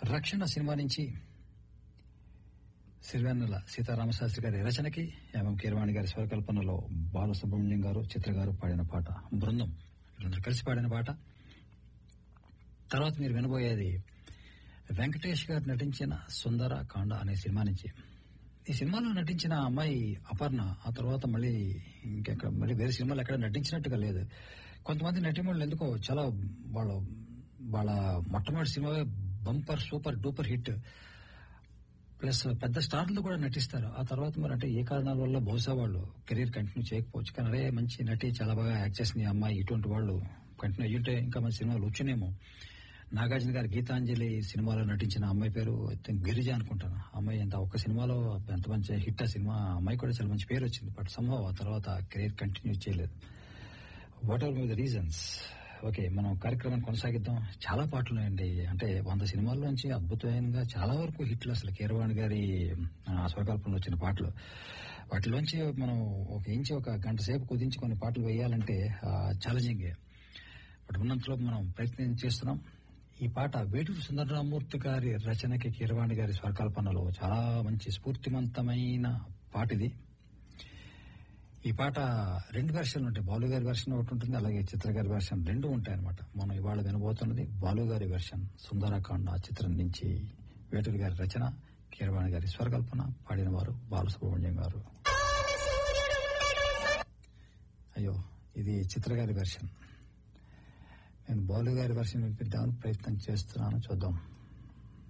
రక్షణ సినిమా నుంచి సిరివెన్నెల సీతారామశాస్త్రి గారి రచనకి ఎంఎం కీరవాణి గారి స్వరకల్పనలో బాలసుబ్రహ్మణ్యం గారు చిత్ర గారు పాడిన పాట బృందం వీళ్ళందరూ కలిసి పాడిన పాట తర్వాత మీరు వినబోయేది వెంకటేష్ గారు నటించిన సుందర కాండ అనే సినిమా నుంచి ఈ సినిమాలో నటించిన అమ్మాయి అపర్ణ ఆ తర్వాత మళ్ళీ ఇంకెక్కడ మళ్ళీ వేరే సినిమాలు ఎక్కడ నటించినట్టుగా లేదు కొంతమంది నటిమణులు ఎందుకో చాలా వాళ్ళ వాళ్ళ మొట్టమొదటి సినిమా bumper super duper hit plus పెద్ద స్టార్లు కూడా నటిస్తారు ఆ తర్వాత మరి అంటే ఏ కారణాల వల్ల బహుశా వాళ్ళు కెరీర్ కంటిన్యూ చేయకపోవచ్చు కానీ అదే మంచి నటి చాలా బాగా యాక్ట్ చేసింది ఈ అమ్మాయి ఇటువంటి వాళ్ళు కంటిన్యూ అయ్యుంటే ఇంకా మంచి సినిమాలు వచ్చునేమో నాగార్జున గారి గీతాంజలి సినిమాలో నటించిన అమ్మాయి పేరు I think గిరిజ అనుకుంటాను ఆ అమ్మాయి ఎంత ఒక్క సినిమాలో ఎంత మంచి హిట్ ఆ సినిమా ఆ అమ్మాయి కూడా చాలా మంచి పేరు వచ్చింది బట్ సంభవ్ ఆ తర్వాత కెరీర్ కంటిన్యూ చేయలేదు what are the reasons okay మనం కార్యక్రమాన్ని కొనసాగిద్దాం చాలా పాటలు ఉన్నాయండి అంటే వంద సినిమాల్లోంచి అద్భుతమైనగా చాలా వరకు హిట్లు అసలు కీరవాణి గారి ఆ, స్వరకల్పనలో వచ్చిన పాటలు వాటిలోంచి మనం ఒక ఇంచి ఒక గంట సేపు కుదించి కొన్ని పాటలు వేయాలంటే ఛాలెంజింగే బట్ ఉన్నంతలో మనం ప్రయత్నం చేస్తున్నాం ఈ పాట వేటూరు సుందరరామూర్తి గారి రచనకి కీరవాణి గారి స్వరకల్పనలో చాలా మంచి స్ఫూర్తివంతమైన పాట ఇది ఈ పాట రెండు వెర్షన్లు ఉంటాయి బాలు గారి వెర్షన్ ఒకటి ఉంటుంది అలాగే చిత్ర గారి వెర్షన్ రెండు ఉంటాయి అనమాట మనం ఇవాళ వినబోతున్నది బాలు గారి వెర్షన్ సుందరకాండ చిత్రం నుంచి వేటూరు గారి రచన కీరవాణి గారి స్వరకల్పన పాడిన వారు బాలసుబ్రహ్మణ్యం గారు అయ్యో ఇది చిత్ర గారి వెర్షన్ నేను బాలు గారి వెర్షన్ వినిపిద్దామని ప్రయత్నం చేస్తున్నాను చూద్దాం